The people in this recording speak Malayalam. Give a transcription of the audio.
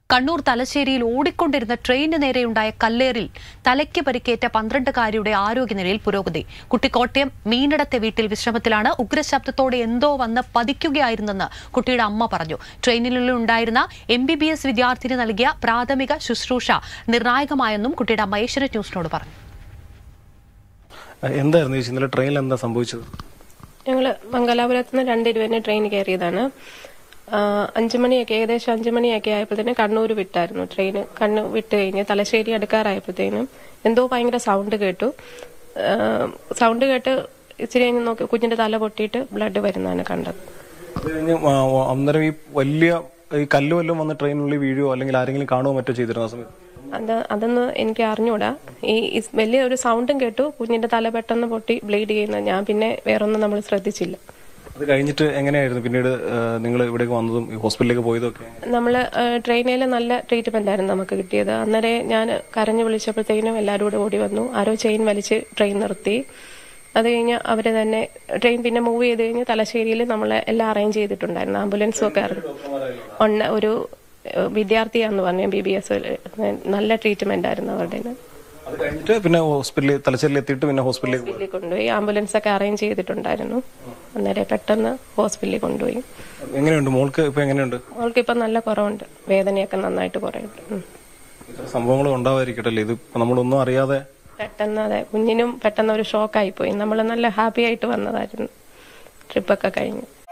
കണ്ണൂർ തലശ്ശേരിയിൽ ഓടിക്കൊണ്ടിരുന്ന ട്രെയിനിന് നേരെയുണ്ടായ കല്ലേറിൽ തലയ്ക്ക് പരിക്കേറ്റ പന്ത്രണ്ടുകാരിയുടെ ആരോഗ്യനിലയിൽ പുരോഗതി കുട്ടി കോട്ടയം മീനിടത്തെ വീട്ടിൽ വിശ്രമത്തിലാണ് ഉഗ്രശബ്ദത്തോടെ എന്തോ വന്ന് പതിക്കുകയായിരുന്നെന്ന് കുട്ടിയുടെ അമ്മ പറഞ്ഞു ട്രെയിനിലുണ്ടായിരുന്ന എം ബി ബി എസ് വിദ്യാർത്ഥിനി നൽകിയ പ്രാഥമിക ശുശ്രൂഷ നിർണായകമായെന്നും കുട്ടിയുടെ അമ്മ ഏഷ്യനെറ്റ് ന്യൂസിനോട് പറഞ്ഞു എന്തായിരുന്നു ചേച്ചി ഇന്നലെ ട്രെയിനിൽ എന്താ സംഭവിച്ചത് ഞങ്ങൾ മംഗലാപുരത്ത് നിന്ന് രണ്ട് ഇരുപതിന് ട്രെയിൻ കയറിയതാണ് ആ, അഞ്ച് മണിയൊക്കെ ഏകദേശം അഞ്ച് മണിയൊക്കെ ആയപ്പോഴത്തേന് കണ്ണൂർ വിട്ടായിരുന്നു ട്രെയിൻ കണ്ണൂർ വിട്ട് കഴിഞ്ഞ് തലശ്ശേരി അടുക്കാറായപ്പോഴത്തേനും എന്തോ ഭയങ്കര സൗണ്ട് കേട്ടു ആ, സൗണ്ട് കേട്ട് ഇച്ചിരി കഴിഞ്ഞ് നോക്കി കുഞ്ഞിന്റെ തല പൊട്ടിയിട്ട് ബ്ലഡ് വരുന്നതാണ് കണ്ടത് അത് കഴിഞ്ഞ് ആ, ആ, അന്നേരം ഈ വലിയ ഈ കല്ല് വല്ലതും വന്ന് ട്രെയിനിനുള്ളിൽ വീഴുവോ അല്ലെങ്കിൽ ആരെങ്കിലും കാണുമോ മറ്റോ ചെയ്തിരുന്ന ആ സമയത്ത് അത് അതൊന്ന് എനിക്ക് അറിഞ്ഞൂടാ ഈ ഈ വലിയ ഒരു സൗണ്ടും കേട്ടു കുഞ്ഞിന്റെ തല പെട്ടെന്ന് പൊട്ടി ബ്ലീഡ് ചെയ്യുന്നത് ഞാൻ പിന്നെ വേറൊന്നും നമ്മൾ ശ്രദ്ധിച്ചില്ല അത് കഴിഞ്ഞിട്ട് എങ്ങനെയായിരുന്നു പിന്നീട് നിങ്ങൾ ഇവിടേക്ക് വന്നതും ഈ ഹോസ്പിറ്റലിലേക്ക് പോയതും ഒക്കെ നമ്മൾ ട്രെയിനിൽ നല്ല ട്രീറ്റ്മെന്റ് ആയിരുന്നു നമുക്ക് കിട്ടിയത് അന്നേരം ഞാൻ കരഞ്ഞു വിളിച്ചപ്പോഴത്തേനും എല്ലാവരും കൂടെ ഓടി വന്നു ആരോ ചെയിൻ വലിച്ച് ട്രെയിൻ നിർത്തി അത് കഴിഞ്ഞ് അവർ തന്നെ ട്രെയിൻ പിന്നെ മൂവ് ചെയ്ത് കഴിഞ്ഞ് തലശ്ശേരിയിൽ നമ്മൾ എല്ലാം അറേഞ്ച് ചെയ്തിട്ടുണ്ടായിരുന്നു ആംബുലൻസും ഒക്കെ ഇറങ്ങി ഒന്ന് ഒരു ഏഹ്, വിദ്യാർത്ഥിയാന്ന് പറഞ്ഞു ബി ബി എസ് നല്ല ട്രീറ്റ്മെന്റ് ആയിരുന്നു അവരുടെ കയ്യില്. അത് കഴിഞ്ഞിട്ട് പിന്നെ ഹോസ്പിറ്റലിൽ തലശ്ശേരിയിൽ എത്തിയിട്ട് പിന്നെ ഹോസ്പിറ്റലിലേക്ക് പോയി ഹോസ്പിറ്റലിൽ കൊണ്ടുപോയി ആംബുലൻസ് ഒക്കെ അറേഞ്ച് ചെയ്തിട്ടുണ്ടായിരുന്നു അന്നേരം പെട്ടെന്ന് ഹോസ്പിറ്റലിൽ കൊണ്ടുപോയി എങ്ങനെയുണ്ട് മോൾക്ക് ഇപ്പൊ എങ്ങനെയുണ്ട് അവൾക്ക് ഇപ്പം നല്ല കുറവുണ്ട് വേദനയൊക്കെ നന്നായിട്ട് കുറയുണ്ട് ഉം. ഇത്തരം സംഭവങ്ങൾ ഉണ്ടാവാതിരിക്കട്ടെ ഇത് ഇപ്പൊ നമ്മളൊന്നും അറിയാതെ പെട്ടെന്ന് അതെ കുഞ്ഞിനും പെട്ടെന്ന് ഒരു ഷോക്കായി പോയി നമ്മൾ നല്ല ഹാപ്പി ആയിട്ട് വന്നതായിരുന്നു ട്രിപ്പൊക്കെ കഴിഞ്ഞ്